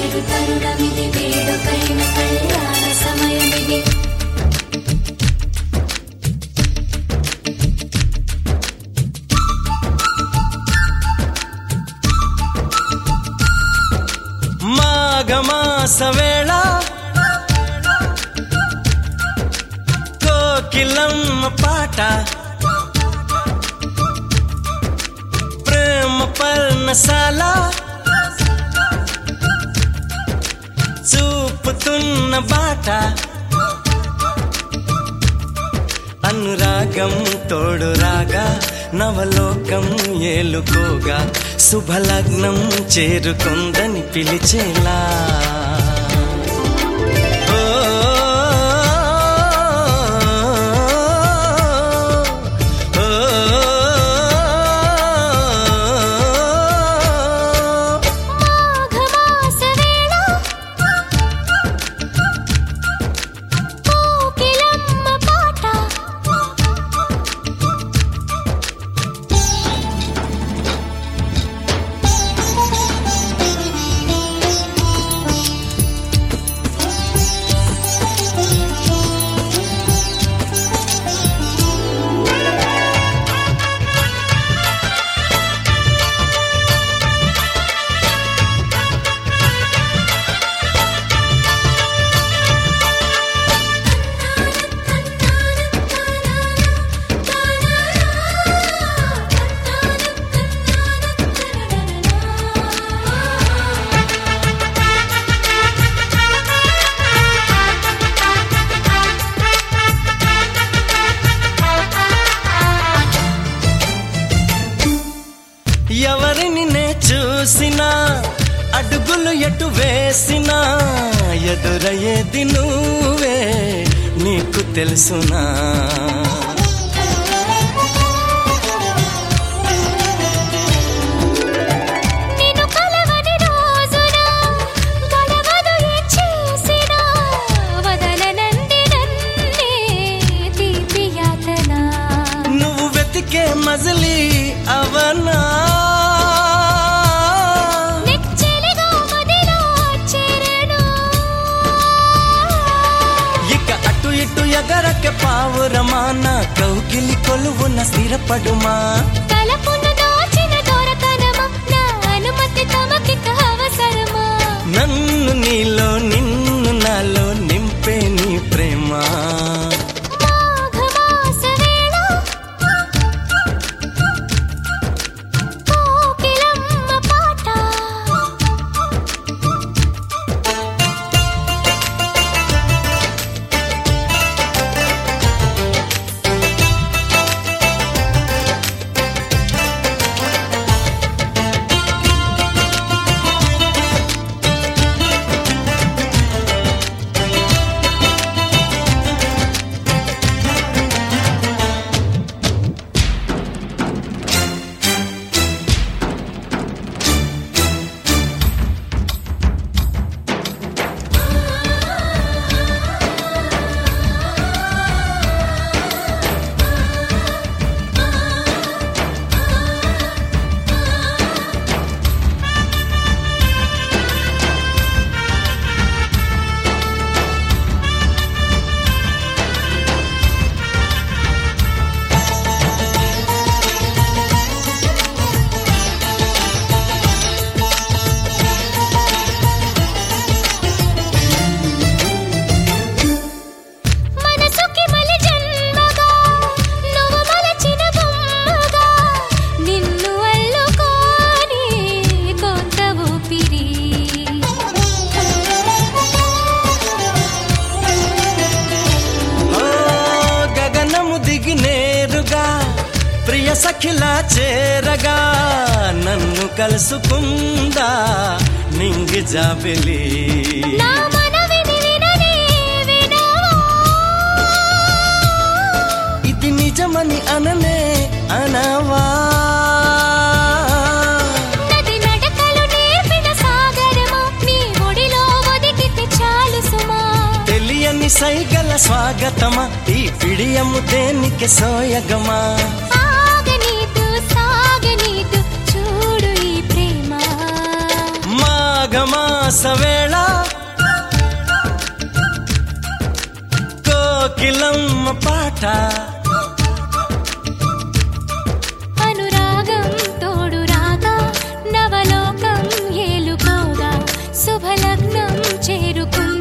చేరు తరుణమిది వేడుకైన కళ్యాణ సమయమిది మాఘమాస వేళ కోకిలమ్మ పాట ప్రేమ పర్ణశాల చూపుతున్న బాట అనురాగం తోడు రాగా నవలోకం ఏలుకోగా శుభలగ్నం చేరుకుందని పిలిచేలా ఓ, ఓ, ఓ. మాఘమాస వేళ కోకిలమ్మ పాట ఎవరిని నే చూసినా అడుగులు ఎటు వేసినా ఎదురయ్యేది నువ్వే నీకు తెలుసునా నిన్ను కలవని రోజున గడవదు ఏం చేసినా వదలనంది నన్నే తీపి యాతన నువ్వు వెతికే మజిలీ అవనా నెచ్చెలిగా మదిలో చేరను ఇక అటు ఇటు ఎగరక పావురమా నా కౌకిలి కొలువున స్థిరపడుమా తలపున దాచిన దొరకనమా నా అనుమతి తమకిక అవసరమా నన్ను నీలో నిన్ను నాలో నింపే నీ ప్రేమ మాఘమాస వేళ కోకిలమ్మ పాట మనసుకి మలి జన్మగా నువ్వు మలచిన బొమ్మగా నిన్ను అల్లుకోని కొంత ఊపిరి ఓ గగనము దిగి నేరుగా ప్రియ సఖిలా చేరగా నన్ను కలుసుకుందా నింగి జాబిలి నా మనవిని విననే వినవా ఇది నిజమని అననే అనవా నది నడకలు నేర్పిన సాగరమా నీ ఒడిలో ఒదిగితే చాలు సుమా తెలియని సైగల స్వాగతమా ఈ పిడియము దేనికి సోయగమా ఆగనీదు సాగనీదు చూడు ఈ ప్రేమ మాఘ మాఘమాస వేళ కోకిలమ్మ పాట అనురాగం తోడు రాగా నవలోకం ఏలుకోగా శుభలగ్నం చేరుకుంది